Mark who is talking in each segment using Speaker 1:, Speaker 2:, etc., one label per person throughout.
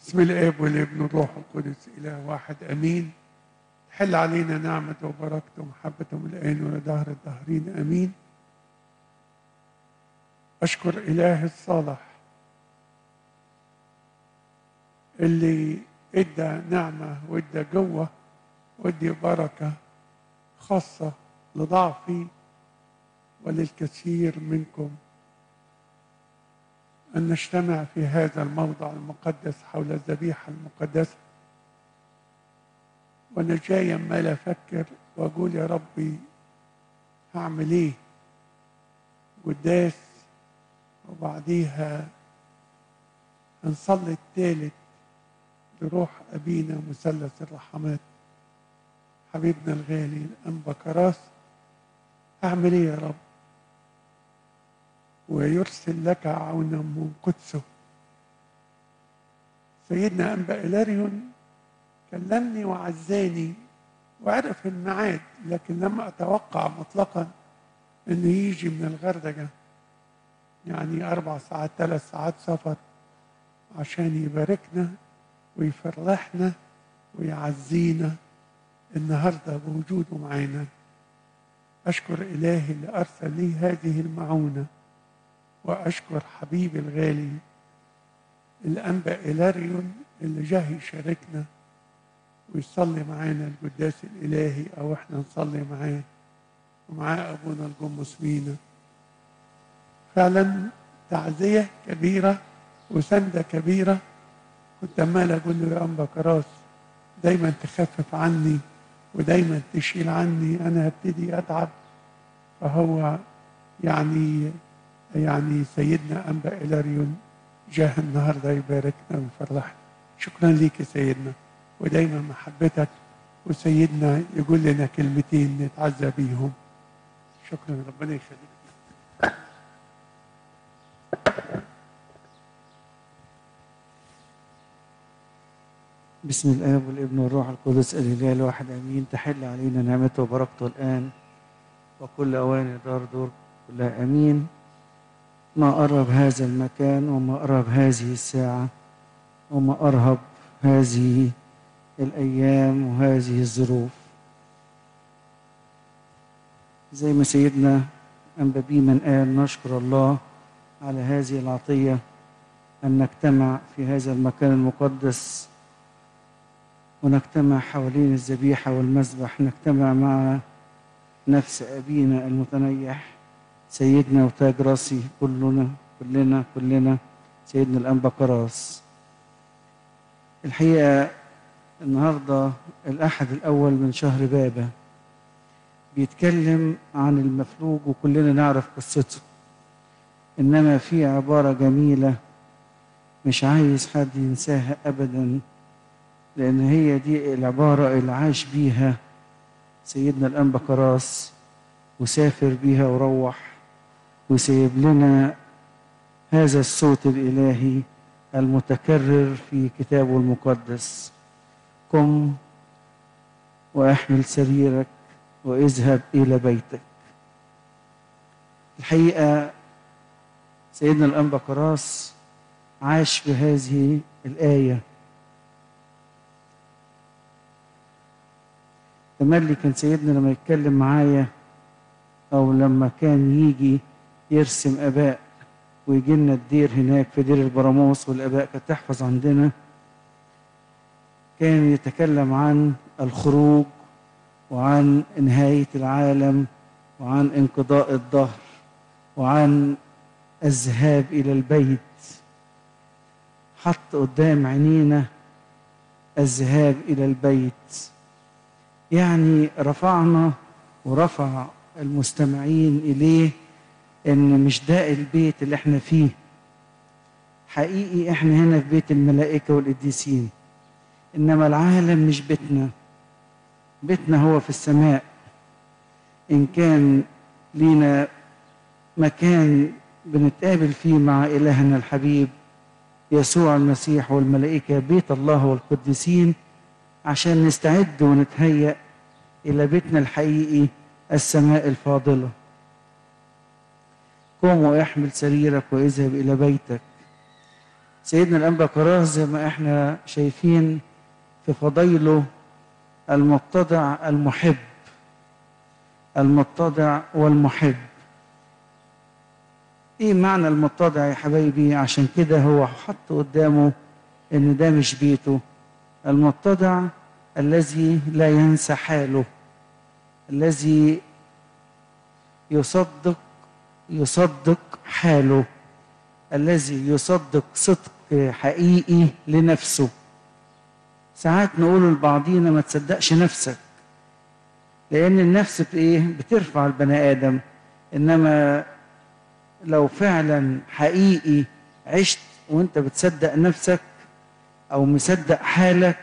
Speaker 1: بسم الاب والابن والروح القدس اله واحد امين حل علينا نعمة وبركته ومحبته من الآن ولدهر الدهرين أمين أشكر إله الصالح اللي ادى نعمة وادى جوه وادي بركة خاصة لضعفي وللكثير منكم أن نجتمع في هذا الموضع المقدس حول الذبيحة المقدسة وأنا جاي عمال أفكر وأقول يا ربي هعمل إيه قداس وبعديها هنصلي التالت لروح أبينا مثلث الرحمات حبيبنا الغالي الأنبا كراس أعمل إيه يا رب ويرسل لك عونا من قدسه سيدنا أنبا إلاريون كلمني وعزاني وعرف الميعاد لكن لم أتوقع مطلقا أنه يجي من الغردقة يعني أربع ساعات ثلاث ساعات سفر عشان يباركنا ويفرحنا ويعزينا النهارده بوجوده معانا أشكر إلهي اللي أرسل لي هذه المعونة وأشكر حبيبي الغالي الأنبا إلاريون اللي جه يشاركنا ويصلي معانا القداس الإلهي أو إحنا نصلي معاه ومعاه أبونا الجمص مينا فعلا تعزية كبيرة وسندة كبيرة كنت عمال أقول له يا أنبا كراس دايما تخفف عني ودايما تشيل عني أنا هبتدي أتعب فهو يعني يعني سيدنا أنبا إلاريون جاه النهارده يباركنا ويفرحنا شكرا ليك يا سيدنا ودايما محبتك وسيدنا يقول لنا كلمتين نتعزى بيهم شكرا ربنا يخليك
Speaker 2: بسم الآب والابن والروح القدس الإله الواحد آمين تحل علينا نعمته وبركته الآن وكل أوان دار دور كلها آمين ما أرهب هذا المكان وما أرهب هذه الساعة وما أرهب هذه الأيام وهذه الظروف زي ما سيدنا أنبابي من قال نشكر الله على هذه العطية أن نجتمع في هذا المكان المقدس ونجتمع حوالين الذبيحة والمذبح نجتمع مع نفس أبينا المتنيح سيدنا وتاج راسي كلنا كلنا كلنا سيدنا الأنبا كراس الحقيقة النهاردة الأحد الأول من شهر بابا بيتكلم عن المفلوج وكلنا نعرف قصته إنما في عبارة جميلة مش عايز حد ينساها أبدا لأن هي دي العبارة اللي عاش بيها سيدنا الأنبا كراس وسافر بيها وروح وسيب لنا هذا الصوت الإلهي المتكرر في كتابه المقدس قم واحمل سريرك واذهب إلى بيتك الحقيقة سيدنا الأنبا كراس عاش بهذه الآية تملي كان سيدنا لما يتكلم معايا أو لما كان يجي يرسم آباء ويجي لنا الدير هناك في دير البراموس والآباء كانت تحفظ عندنا كان يتكلم عن الخروج وعن نهاية العالم وعن انقضاء الظهر وعن الذهاب إلى البيت حط قدام عينينا الذهاب إلى البيت يعني رفعنا ورفع المستمعين إليه إن مش ده البيت اللي احنا فيه حقيقي احنا هنا في بيت الملائكة والقديسين إنما العالم مش بيتنا بيتنا هو في السماء إن كان لينا مكان بنتقابل فيه مع إلهنا الحبيب يسوع المسيح والملائكة بيت الله والقديسين عشان نستعد ونتهيأ إلى بيتنا الحقيقي السماء الفاضلة قم واحمل سريرك واذهب إلى بيتك سيدنا الأنبا كراس زي ما احنا شايفين في فضيله المتضع المحب المتضع والمحب ايه معنى المتضع يا حبايبي عشان كده هو حط قدامه ان ده مش بيته المتضع الذي لا ينسى حاله الذي يصدق يصدق حاله الذي يصدق صدق حقيقي لنفسه ساعات نقول لبعضينا ما تصدقش نفسك لان النفس بايه بترفع البني ادم انما لو فعلا حقيقي عشت وانت بتصدق نفسك او مصدق حالك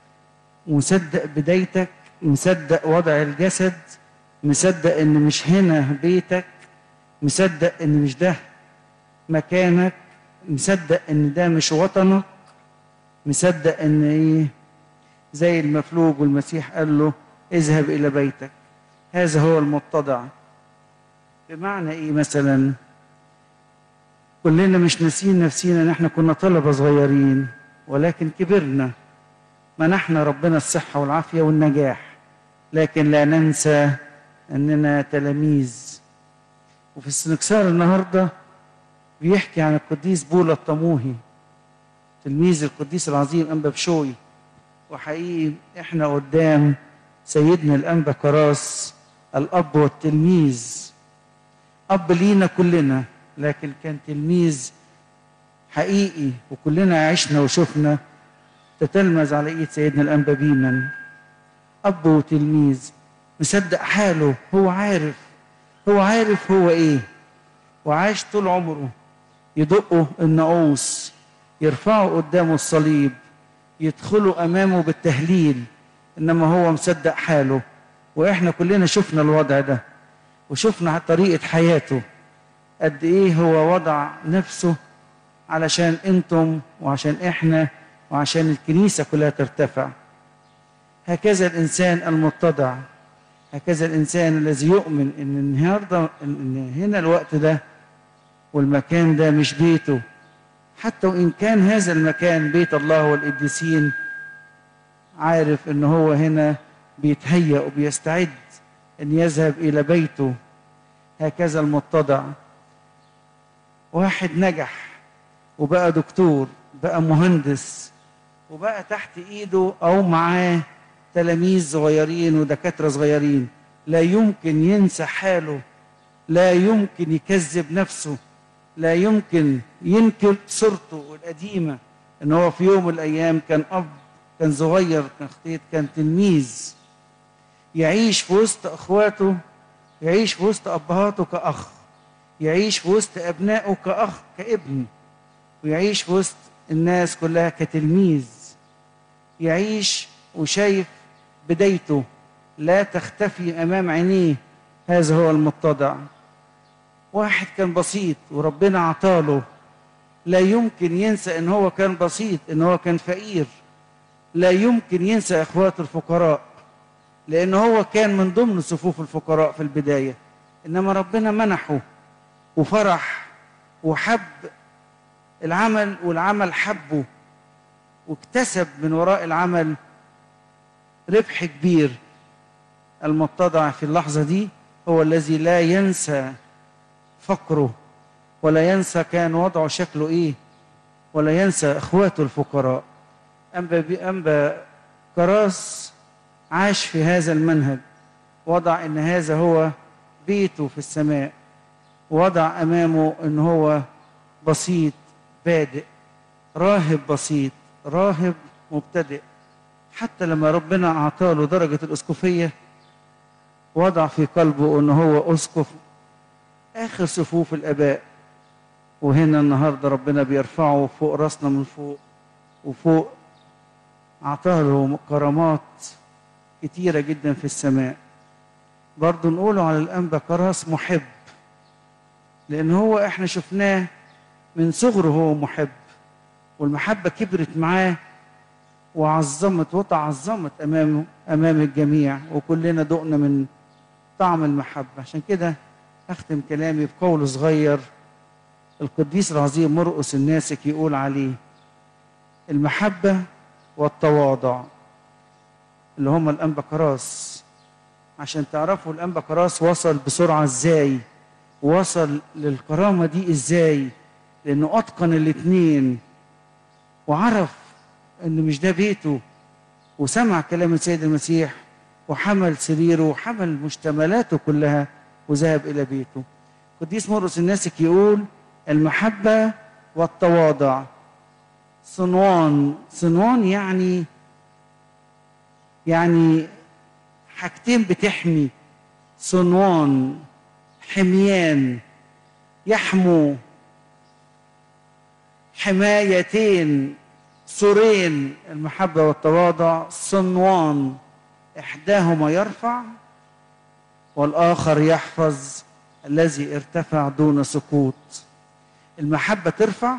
Speaker 2: مصدق بدايتك مصدق وضع الجسد مصدق ان مش هنا بيتك مصدق ان مش ده مكانك مصدق ان ده مش وطنك مصدق ان ايه زي المفلوج والمسيح قال له اذهب الى بيتك هذا هو المتضع بمعنى ايه مثلا كلنا مش ناسيين نفسينا ان احنا كنا طلبه صغيرين ولكن كبرنا منحنا ربنا الصحه والعافيه والنجاح لكن لا ننسى اننا تلاميذ وفي السنكسار النهارده بيحكي عن القديس بولا الطموهي تلميذ القديس العظيم انبا بشوي وحقيقي احنا قدام سيدنا الانبا كراس الاب والتلميذ اب لينا كلنا لكن كان تلميذ حقيقي وكلنا عشنا وشفنا تتلمذ على ايد سيدنا الانبا بيمن اب وتلميذ مصدق حاله هو عارف هو عارف هو ايه وعاش طول عمره يدقه النعوس يرفعوا قدامه الصليب يدخلوا امامه بالتهليل انما هو مصدق حاله واحنا كلنا شفنا الوضع ده وشفنا طريقه حياته قد ايه هو وضع نفسه علشان انتم وعشان احنا وعشان الكنيسه كلها ترتفع هكذا الانسان المتضع هكذا الانسان الذي يؤمن ان النهارده ان هنا الوقت ده والمكان ده مش بيته حتى وان كان هذا المكان بيت الله والقديسين عارف ان هو هنا بيتهيأ وبيستعد ان يذهب الى بيته هكذا المتضع واحد نجح وبقى دكتور بقى مهندس وبقى تحت ايده او معاه تلاميذ صغيرين ودكاتره صغيرين لا يمكن ينسى حاله لا يمكن يكذب نفسه لا يمكن ينكر صورته القديمه ان هو في يوم من الايام كان اب كان صغير كان خطيط كان تلميذ يعيش في وسط اخواته يعيش في وسط ابهاته كاخ يعيش في وسط ابنائه كاخ كابن ويعيش في وسط الناس كلها كتلميذ يعيش وشايف بدايته لا تختفي امام عينيه هذا هو المتضع واحد كان بسيط وربنا عطاله لا يمكن ينسى ان هو كان بسيط ان هو كان فقير لا يمكن ينسى اخواته الفقراء لان هو كان من ضمن صفوف الفقراء في البدايه انما ربنا منحه وفرح وحب العمل والعمل حبه واكتسب من وراء العمل ربح كبير المتضع في اللحظة دي هو الذي لا ينسى فقره ولا ينسى كان وضعه شكله ايه ولا ينسى اخواته الفقراء أنبا, أنبا كراس عاش في هذا المنهج وضع ان هذا هو بيته في السماء وضع امامه ان هو بسيط بادئ راهب بسيط راهب مبتدئ حتى لما ربنا اعطاله درجه الاسقفيه وضع في قلبه ان هو اسقف اخر صفوف الاباء وهنا النهارده ربنا بيرفعه فوق راسنا من فوق وفوق اعطاه كرامات كتيره جدا في السماء برضه نقوله على الانبا كراس محب لان هو احنا شفناه من صغره هو محب والمحبه كبرت معاه وعظمت وتعظمت امامه امام الجميع وكلنا دقنا من طعم المحبه عشان كده اختم كلامي بقول صغير القديس العظيم مرقس الناسك يقول عليه المحبة والتواضع اللي هم الأنبا كراس عشان تعرفوا الأنبا كراس وصل بسرعة ازاي وصل للكرامة دي ازاي لأنه أتقن الاتنين وعرف إن مش ده بيته وسمع كلام السيد المسيح وحمل سريره وحمل مشتملاته كلها وذهب إلى بيته قديس مرقس الناسك يقول المحبة والتواضع صنوان صنوان يعني يعني حاجتين بتحمي صنوان حميان يحمو حمايتين سورين المحبة والتواضع صنوان إحداهما يرفع والآخر يحفظ الذي ارتفع دون سقوط المحبة ترفع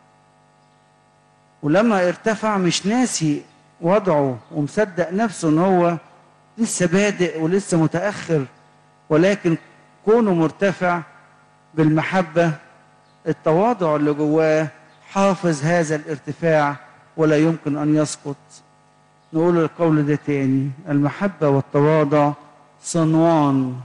Speaker 2: ولما ارتفع مش ناسي وضعه ومصدق نفسه ان هو لسه بادئ ولسه متأخر ولكن كونه مرتفع بالمحبة التواضع اللي جواه حافظ هذا الارتفاع ولا يمكن أن يسقط نقول القول ده تاني المحبة والتواضع صنوان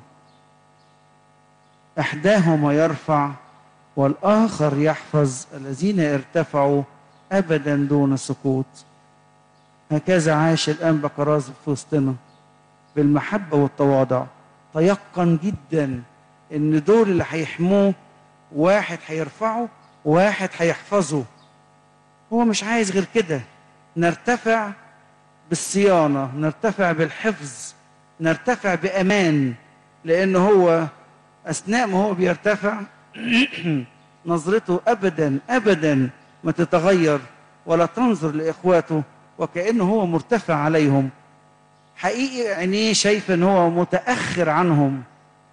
Speaker 2: إحداهما يرفع والآخر يحفظ الذين ارتفعوا أبدا دون سقوط هكذا عاش الأنبا كراز في وسطنا بالمحبة والتواضع تيقن جدا ان دول اللي هيحموه واحد هيرفعه وواحد هيحفظه هو مش عايز غير كده نرتفع بالصيانة نرتفع بالحفظ نرتفع بأمان لأن هو أثناء ما هو بيرتفع نظرته أبدا أبدا ما تتغير ولا تنظر لإخواته وكأنه هو مرتفع عليهم حقيقي عينيه شايفة ان هو متأخر عنهم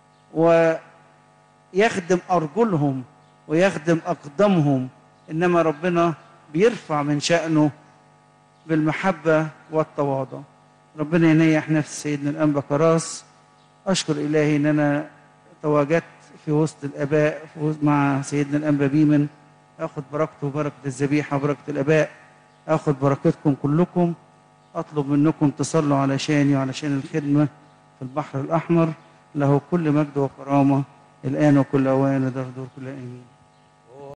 Speaker 2: ويخدم أرجلهم ويخدم أقدامهم إنما ربنا بيرفع من شأنه بالمحبة والتواضع ربنا ينيح نفس سيدنا الأنبا كراس أشكر إلهي إن أنا تواجدت في وسط الآباء في وسط مع سيدنا الأنبا بيمن أخذ بركته وبركة الذبيحة وبركة الآباء أخذ بركتكم كلكم أطلب منكم تصلوا علشاني وعلشان الخدمة في البحر الأحمر له كل مجد وكرامة الآن وكل أوان دردور كل آمين